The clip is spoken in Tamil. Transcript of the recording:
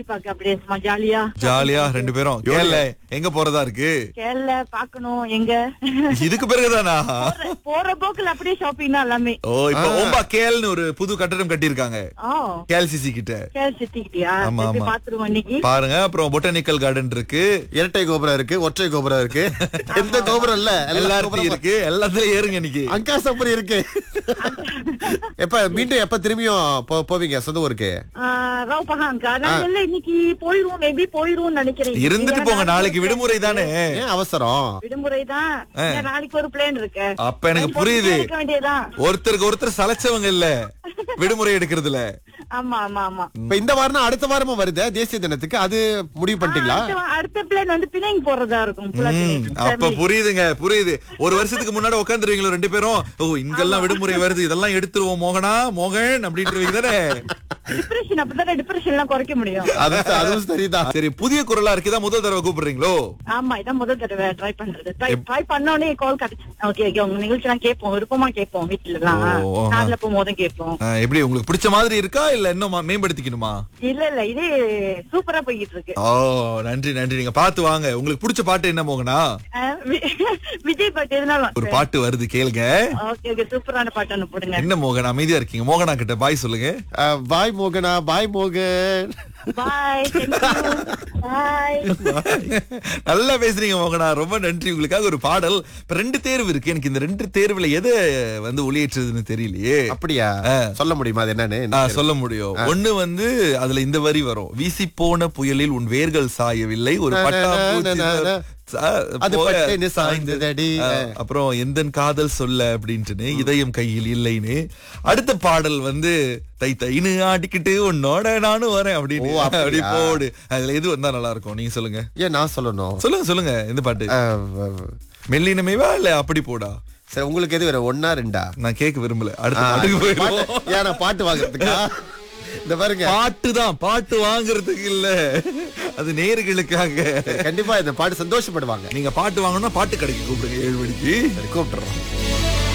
பாக்க அப்படியே சும்மா ஜாலியா ஜாலியா ரெண்டு பேரும் கேரள எங்க போறதா இருக்கு கேரள பாக்கணும் எங்க இதுக்கு பிறகுதானா போற- போற போக்குல அப்படியே ஷாப்பிங் தான் எல்லாமே ஓ இப்ப ஓம்பா கேல்னு ஒரு புது கட்டடம் கட்டியிருக்காங்க ஓ கேஎல்சிசி கிட்ட கேரள சித்திக்கிட்டியா ஆமா, சரி, ஆமா. பாத்துருவோம் இன்னைக்கு பாருங்க அப்புறம் பொட்டானிக்கல் கார்டன் இருக்கு இரட்டை கோபுரம் இருக்கு ஒற்றை கோபுரம் இருக்கு எந்த கோபுரம் இல்ல எல்லா எல்லாத்தையும் கோபுரமும் இருக்கு எல்லாத்துலயும் ஏறுங்க இன்னைக்கு அங்கா சப்பரி இருக்கு எப்ப மீண்டும் எப்ப திரும்பியும் போ- போவீங்க சொந்த ஊருக்கு ராவ் பகாங்கா நாங்க எல்லாம் இன்னைக்கு போயிருவோம் மேபி போயிருவோம் நினைக்கிறேன் இருந்துட்டு போங்க நாளைக்கு விடுமுறை தானே ஏன் அவசரம் விடுமுறை தான் நாளைக்கு ஒரு பிளான் இருக்கு அப்ப எனக்கு புரியுது இருக்க வேண்டியதுதான் ஒருத்தருக்கு ஒருத்தர் சலைச்சவங்க இல்ல விடுமுறை எடுக்கிறதுல ஆமா ஆமா ஆமா இப்ப இந்த வாரம் அடுத்த வாரமும் வருது தேசிய தினத்துக்கு அது முடிவு பண்ணிட்டீங்களா அடுத்த- அடுத்த பிளான் வந்து பிணைங்க போறதா இருக்கும் full ஆ ம், பிணைங்க. அப்ப புரியுதுங்க புரியுது ஒரு வருஷத்துக்கு முன்னாடி உட்காந்துருவீங்களோ ரெண்டு பேரும் ஓ இங்கெல்லாம் விடுமுறை வருது இதெல்லாம் எடுத்துருவோம் மோகனா மோகன் அப்படின்றவங்க தானே டிப்ரெஷன் அப்பதானே டிப்ரெஷன் எல்லாம் குறைக்க முடியும் அது அதுவும் சரிதான் சரி புதிய குரலா இருக்குதா முதல் தடவை கூப்பிடுறீங்களோ ஆமா இதான் முதல் தடவை ட்ரை பண்றது ட்ரை ட்ரை பண்ண உடனே கால் கிடைச்சு ஓகே ஓகே உங்க நிகழ்ச்சி எல்லாம் கேட்போம் விருப்பமா கேட்போம் வீட்டுல எல்லாம் ஓ, ஆஹா. கார்ல போகும்போதும் கேட்போம் ஆ, எப்படி உங்களுக்கு பிடிச்ச மாதிரி இருக்கா இல்ல இன்னும் மா- மேம்படுத்திக்கணுமா இல்ல இல்ல இது சூப்பரா போய்கிட்டு இருக்கு ஓ நன்றி நன்றி நீங்க பாத்து வாங்க உங்களுக்கு பிடிச்ச பாட்டு என்ன மோகனா அஹ், வி- விஜய் பாட்டு எதுனாலும் ஒரு பாட்டு வருது கேளுங்க ஓகே ஓகே சூப்பரான பாட்டு ஒண்ணு போடுங்க என்ன மோகன் அமைதியா இருக்கீங்க மோகனா கிட்ட பாய் சொல்லுங்க அஹ், பாய் மோகனா பாய் மோகன் பாய் பாய் நல்லா பேசுறீங்க மோகனா ரொம்ப நன்றி உங்களுக்காக ஒரு பாடல் இப்ப ரெண்டு தேர்வு இருக்கு எனக்கு இந்த ரெண்டு தேர்வுல எதை வந்து ஒளியேற்றதுன்னு தெரியலையே அப்படியா சொல்ல முடியுமா அது என்னன்னு ஆ, சொல்ல முடியும் ஒண்ணு வந்து அதுல இந்த வரி வரும் வீசி போன புயலில் உன் வேர்கள் சாயவில்லை ஒரு பட்டாம்பூச்சி நா, நா, நா. சா- அது போக பட்டுன்னு சாய்ந்ததடி. ஆ, அப்புறம் எந்தன் காதல் சொல்ல அப்படின்ட்டுன்னு இதயம் கையில் இல்லைன்னு அடுத்த பாடல் வந்து தை தைன்னு ஆடிக்கிட்டு உன்னோட நானும் வரேன் அப்படின்னு ஓ, அப்படியா? அப்படி போடு அதுல எது வந்தா நல்லா இருக்கும் நீங்க சொல்லுங்க ஏன் நான் சொல்லணும் சொல்லுங்க சொல்லுங்க இந்த பாட்டு அஹ், வ- மெல்லினமைவா இல்ல அப்படி போடா சரி உங்களுக்கு எது வேற ஒன்னா ரெண்டா நான் கேட்க விரும்பல அடுத்த ஆ, பாட்டுக்கு போயிடுவோம் பாட்டு- ஏன் நான் பாட்டு வாங்குறதுக்கா இந்த பாருங்க பாட்டு தான் பாட்டு வாங்குறதுக்கு இல்ல அது நேர்களுக்காக கண்டிப்பா இந்த பாட்டு சந்தோஷப்படுவாங்க நீங்க பாட்டு வாங்கணும்னா பாட்டு கடைக்கு கூப்பிடுங்க ஏழு மணிக்கு சரி, கூப்பிட்டுறோம்